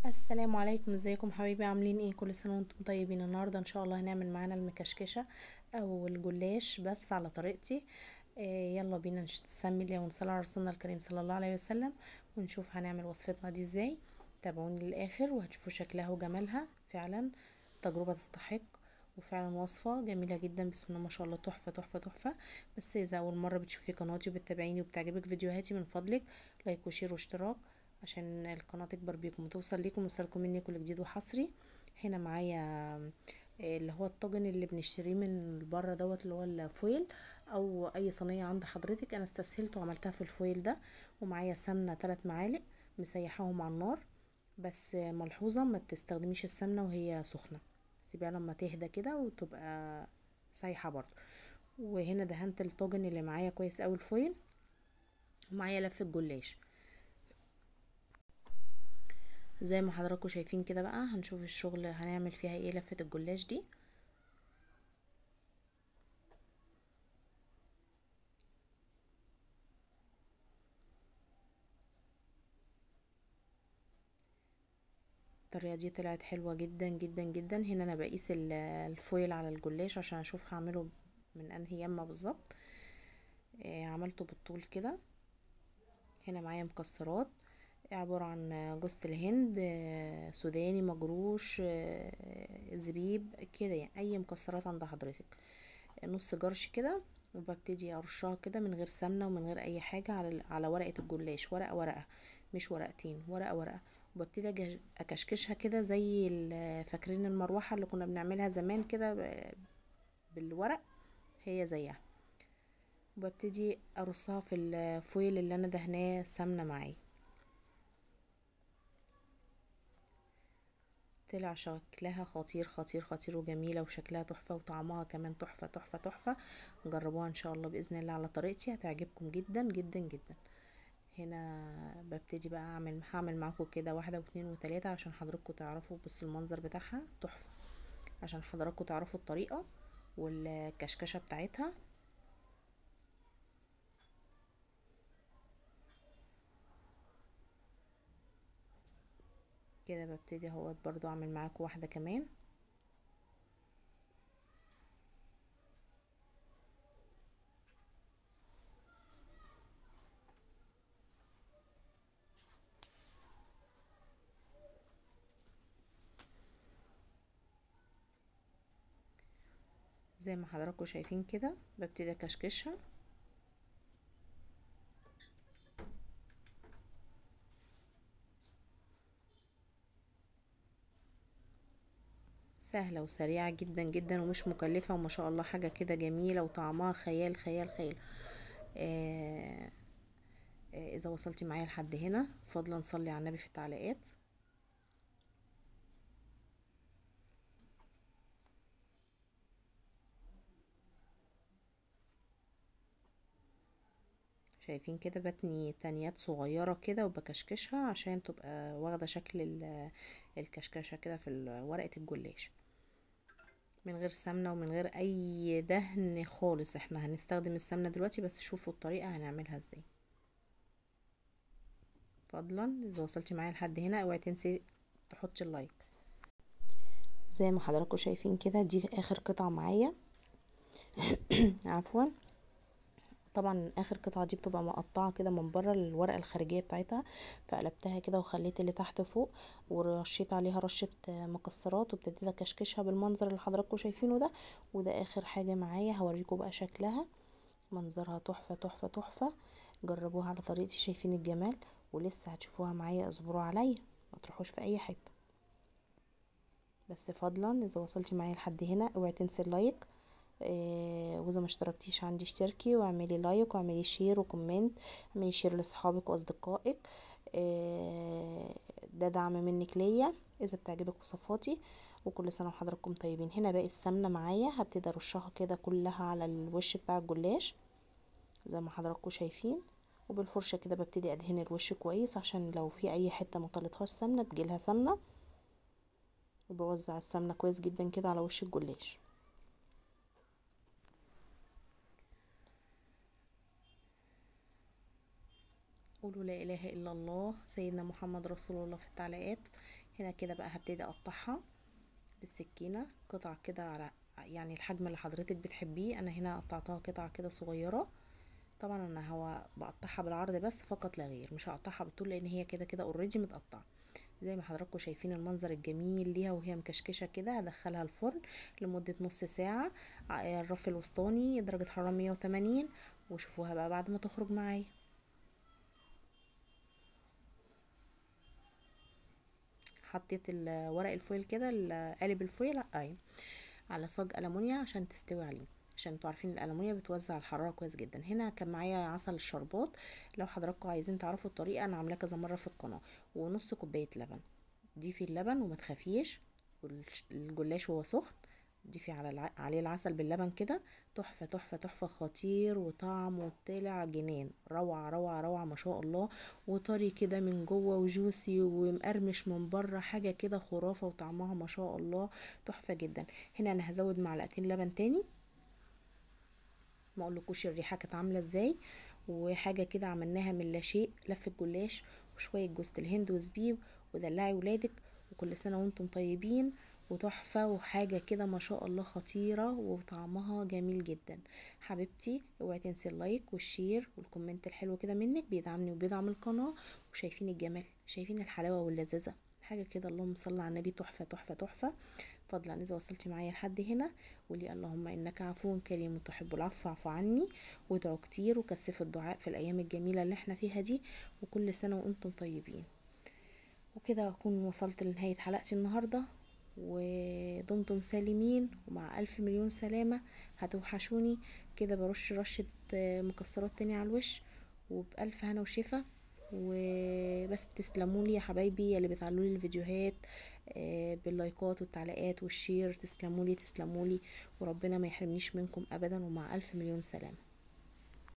السلام عليكم ازيكم حبايبي عاملين ايه كل سنه وانتم طيبين النهارده ان شاء الله هنعمل معانا المكشكشه او الجلاش بس على طريقتي إيه يلا بينا نسمي الله ونصلي على رسولنا الكريم صلى الله عليه وسلم ونشوف هنعمل وصفتنا دي ازاي تابعوني للاخر وهتشوفوا شكلها وجمالها فعلا تجربه تستحق وفعلا وصفه جميله جدا بسم الله ما شاء الله تحفه تحفه تحفه بس اذا اول مره بتشوفي قناتي وبتتابعيني وبتعجبك فيديوهاتي من فضلك لايك وشير واشتراك عشان القناة تكبر بيكم وتوصل ليكم ويوصلكم مني كل جديد وحصري هنا معايا اللي هو الطاجن اللي بنشتريه من بره دوت اللي هو الفويل او اي صينيه عند حضرتك انا استسهلت وعملتها في الفويل ده ومعايا سمنه 3 معالق مسيحاهم على النار بس ملحوظه ما تستخدميش السمنه وهي سخنه سيبيها لما تهدى كده وتبقى سايحه برضو وهنا دهنت الطاجن اللي معايا كويس قوي الفويل ومعايا لفه جلاش زي ما حضراتكم شايفين كده بقى هنشوف الشغل هنعمل فيها ايه لفة الجلاش دي الطريقة دي طلعت حلوة جدا جدا جدا هنا انا بقيس الفويل على الجلاش عشان اشوف هعمله من انهي يمة بالظبط آه عملته بالطول كده هنا معايا مكسرات عبارة عن جوز الهند سوداني مجروش زبيب كده يعني اي مكسرات عند حضرتك نص جرش كده وببتدي ارشها كده من غير سمنه ومن غير اي حاجه على على ورقه الجلاش ورقه ورقه مش ورقتين ورقه ورقه وببتدي اكشكشها كده زي فاكرين المروحه اللي كنا بنعملها زمان كده بالورق هي زيها وببتدي ارصها في الفويل اللي انا دهناه سمنه معايا طلع شكلها خطير خطير خطير وجميله وشكلها تحفه وطعمها كمان تحفه تحفه تحفه جربوها ان شاء الله باذن الله على طريقتي هتعجبكم جدا جدا جدا هنا ببتدي بقى اعمل هعمل معاكم كده واحده واثنين وثلاثه عشان حضراتكم تعرفوا بص المنظر بتاعها تحفه عشان حضراتكم تعرفوا الطريقه والكشكشه بتاعتها كده ببتدي اهوت برضو اعمل معاكم واحده كمان زي ما حضراتكم شايفين كده ببتدي اكشكشها سهلة وسريعة جدا جدا ومش مكلفة وما شاء الله حاجة كده جميلة وطعمها خيال خيال خيال آه آه إذا وصلتي معايا لحد هنا فضلا صلي على النبي في التعليقات شايفين كده بتني تانيات صغيرة كده وبكشكشها عشان تبقى واخدة شكل الكشكشة كده في ورقة الجلاش من غير سمنة ومن غير اي دهن خالص احنا هنستخدم السمنة دلوقتي بس شوفوا الطريقة هنعملها ازاي فضلا اذا وصلتي معايا لحد هنا اوعي تنسي تحطي اللايك زي ما حضراتكم شايفين كده دي اخر قطعة معايا عفوا طبعا اخر قطعه دي بتبقى مقطعه كده من بره الورقه الخارجيه بتاعتها فقلبتها كده وخليت اللي تحت فوق ورشيت عليها رشه مكسرات وابتديت اكشكشها بالمنظر اللي حضراتكم شايفينه ده وده اخر حاجه معايا هوريكم بقى شكلها منظرها تحفه تحفه تحفه جربوها على طريقتي شايفين الجمال ولسه هتشوفوها معايا اصبروا عليا ما تروحوش في اي حته بس فضلا اذا وصلتي معايا لحد هنا اوعي تنسي اللايك إيه واذا ما اشتركتيش عندي اشتركي واعملي لايك واعملي شير وكومنت اعملي شير لاصحابك واصدقائك إيه ده دعم منك ليا اذا بتعجبك وصفاتي وكل سنه وحضراتكم طيبين هنا باقي السمنه معايا هبتدي ارشها كده كلها على الوش بتاع الجلاش زي ما حضراتكم شايفين وبالفرشه كده ببتدي ادهن الوش كويس عشان لو في اي حته ما طلتهاش سمنه تجيلها سمنه وبوزع السمنه كويس جدا كده على وش الجلاش قولوا لا اله الا الله سيدنا محمد رسول الله في التعليقات هنا كده بقى هبتدي اقطعها بالسكينه قطع كده على يعني الحجم اللي حضرتك بتحبيه انا هنا قطعتها قطع كده صغيره طبعا انا هو بقطعها بالعرض بس فقط لا غير مش هقطعها بالطول لان هي كده كده اوريدي متقطعه زي ما حضراتكم شايفين المنظر الجميل ليها وهي مكشكشه كده هدخلها الفرن لمده نص ساعه الرف الوسطاني درجه حراره 180 وشوفوها بقى بعد ما تخرج معايا حطيت ورق الفويل كده قالب الفويل اي على صاج ألمونيا عشان تستوي عليه عشان انتوا عارفين الألمونيا بتوزع الحرارة كويس جدا هنا كان معايا عسل الشربات لو حضراتكم عايزين تعرفوا الطريقة انا عاملاه كذا مرة في القناة ونص كوباية لبن ضيفي اللبن وما تخافيش والجلاش وهو سخن ضيفي على الع... عليه العسل باللبن كده تحفة تحفة تحفة خطير وطعمه طلع جنان روعة روعة روعة ما شاء الله وطري كده من جوه وجوسي ومقرمش من بره حاجة كده خرافة وطعمها ما شاء الله تحفة جدا هنا انا هزود معلقتين لبن تاني ما اقولكوش الريحة كانت عاملة ازاي وحاجة كده عملناها من لا شيء لف الجلاش وشوية جوزة الهند وزبيب ودلعي ولادك وكل سنة وانتم طيبين وتحفة وحاجة كده ما شاء الله خطيرة وطعمها جميل جدا حبيبتي اوعي تنسي اللايك والشير والكومنت الحلو كده منك بيدعمني وبيدعم القناة وشايفين الجمال شايفين الحلاوة واللذاذة حاجة كده اللهم صل على النبي تحفة تحفة تحفة فضلا إذا وصلتي معايا لحد هنا قولي اللهم إنك عفو كريم تحب العفو فاعف عني وادعوا كتير وكثفوا الدعاء في الأيام الجميلة اللي احنا فيها دي وكل سنة وانتم طيبين وكده أكون وصلت لنهاية حلقتي النهاردة ودمتم سالمين ومع ألف مليون سلامة هتوحشوني كده برش رشة مكسرات تاني على الوش وبألف هنا وشفا وبس تسلموا لي يا حبايبي اللي بتعلوا لي الفيديوهات باللايكات والتعليقات والشير تسلموا لي تسلموا لي وربنا ما يحرمنيش منكم ابدا ومع الف مليون سلامه